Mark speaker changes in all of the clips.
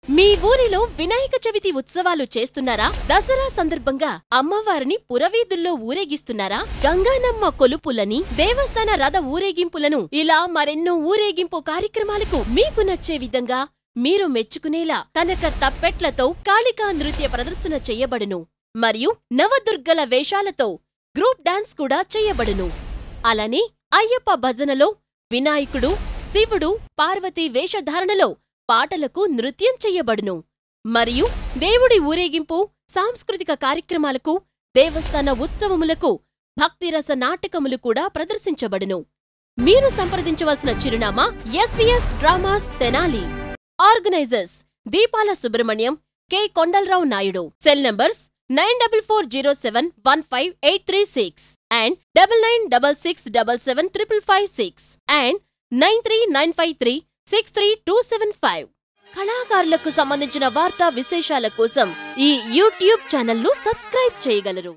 Speaker 1: మీ ఊరిలో వినాయక చవితి ఉత్సవాలు చేస్తున్నారా దసరా సందర్భంగా అమ్మవారిని పురవీధుల్లో ఊరేగిస్తున్నారా గంగానమ్మ కొలుపులని దేవస్థాన రథ ఊరేగింపులను ఇలా మరెన్నో ఊరేగింపు కార్యక్రమాలకు మీకు నచ్చే విధంగా మీరు మెచ్చుకునేలా కనక తప్పెట్లతో కాళికా నృత్య ప్రదర్శన చెయ్యబడును మరియు నవదుర్గల వేషాలతో గ్రూప్ డాన్స్ కూడా చెయ్యబడును అలానే అయ్యప్ప భజనలో వినాయకుడు శివుడు పార్వతీ వేషధారణలో పాటలకు నృత్యం చెయ్యబడును మరియు దేవుడి ఊరేగింపు సాంస్కృతిక కార్యక్రమాలకు దేవస్థాన ఉత్సవములకు భక్తిరస నాటకములు కూడా ప్రదర్శించబడును మీరు సంప్రదించవలసిన చిరునామా SVS dramas Tenali organizers Deepala Subrahmanyam K Kondalarao Naidu cell numbers nine double four zero seven one five eight three six and double nine double six double seven triple five six and nine three nine five three six three two seven five కళాకారులకు సంబంధించిన వార్తా విశేషాల కోసం ఈ YouTube ఛానల్ను subscribe చేయగలరు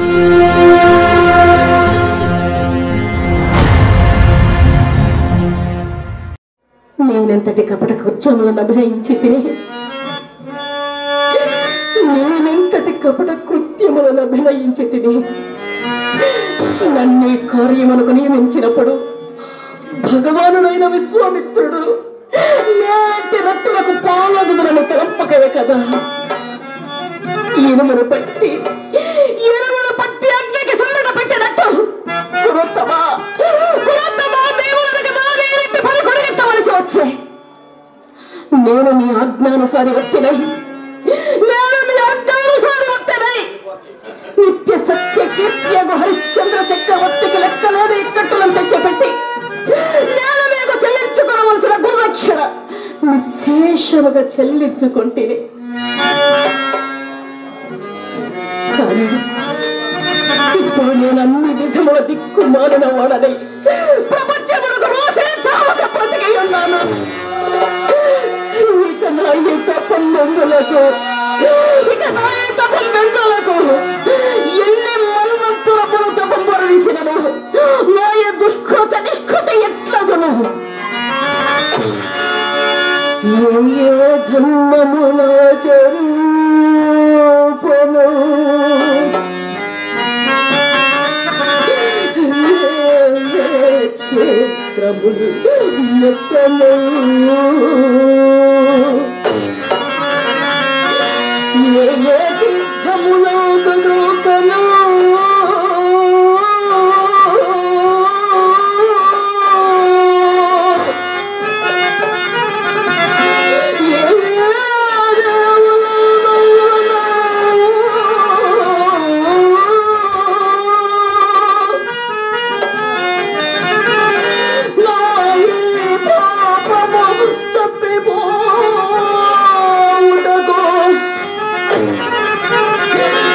Speaker 2: నేనెంతటి కపట కృత్యములను అభినయించి తిని నేనెంతటి కపట కృత్యములను అభినయించి తిని నన్నే కార్యమునకు నియమించినప్పుడు భగవానుడైన విశ్వామిత్రుడు నేటి రట్టులకు పాలగుదులను తెలపకవే కదా ఇనుమును పట్టి ఇనుమును పట్టి అగ్నికి సున్నట పెట్టినట్టు పురోత్తమా పురోత్తమా దేవునికి నానేటి పని కొరిగెత్తవలసి వచ్చే నేను మీ ఆజ్ఞానుసారి వత్తినై నేను మీ ఆజ్ఞానుసారి వత్తినై నిత్య సత్య కీర్త్యగు హరిశ్చంద్ర చక్రవర్తికి లెక్కలేని ఇక్కట్టులను తెచ్చిపెట్టి నేను మీకు చెల్లించుకోవలసిన గురుదక్షిణ నిశేషముగా చెల్లించుకుంటేనే కానీ ఇప్పుడు నేను అన్ని విధముల దిక్కు మారిన వాడనై ప్రపంచమునకు రోసే చావక బ్రతికి ఉన్నాను ఇక నా ఈ తపందొందులకు ఇక నా ఈ తపందొందులకు ఎన్ని మన్వంతులములు తపం పొరవించినను నా ఈ దుష్కృత నిష్కృత ఎట్లగును ఏ ఏ ధర్మముల చరూపము క్షేత్రములు ఎత్తము ఏ ఏ తీర్థములో కలుకను తప్పిపోవుటకు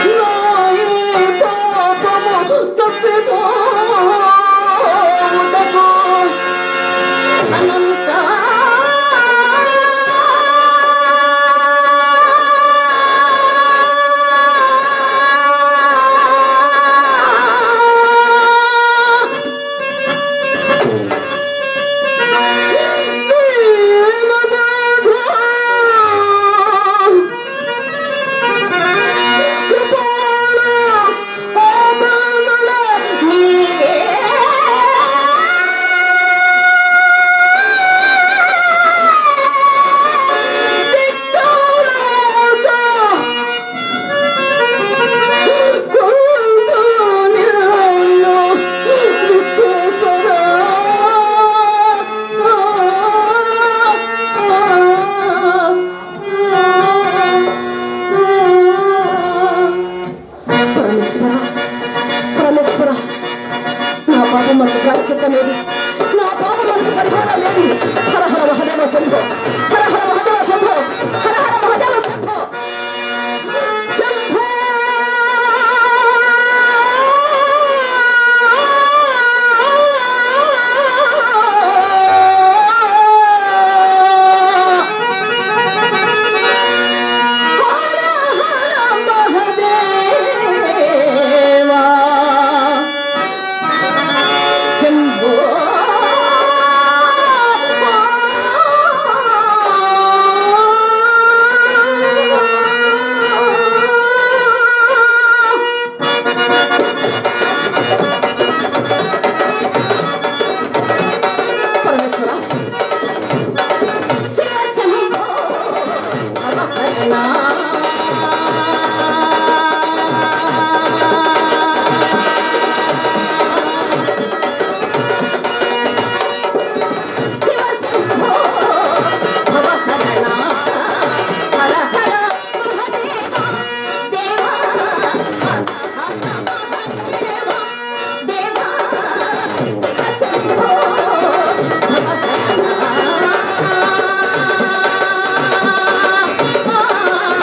Speaker 3: ఆ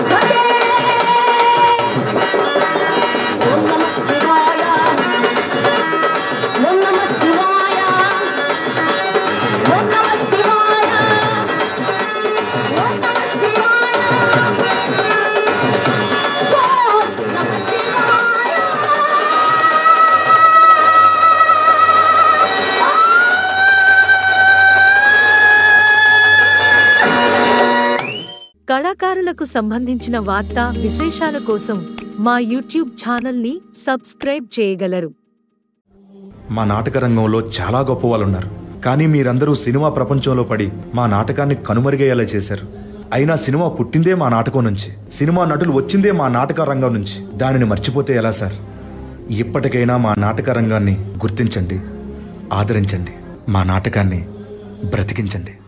Speaker 2: ఓం నమః శివాయ ఓం నమః శివాయ ఓం నమః శివాయ ఓం నమః శివాయ ఓం నమః శివాయ
Speaker 3: కళాకారులకు సంబంధించిన వార్తా విశేషాల కోసం మా యూట్యూబ్ ఛానల్ని సబ్స్క్రైబ్ చేయగలరు
Speaker 4: మా నాటక రంగంలో చాలా గొప్ప వాళ్ళు ఉన్నారు కానీ మీరందరూ సినిమా ప్రపంచంలో పడి మా నాటకాన్ని కనుమరుగయ్యేలా చేశారు అయినా సినిమా పుట్టిందే మా నాటకం నుంచి సినిమా నటులు వచ్చిందే మా నాటక రంగం నుంచి దానిని మర్చిపోతే ఎలా సార్ ఇప్పటికైనా మా నాటక రంగాన్ని గుర్తించండి ఆదరించండి మా నాటకాన్ని బ్రతికించండి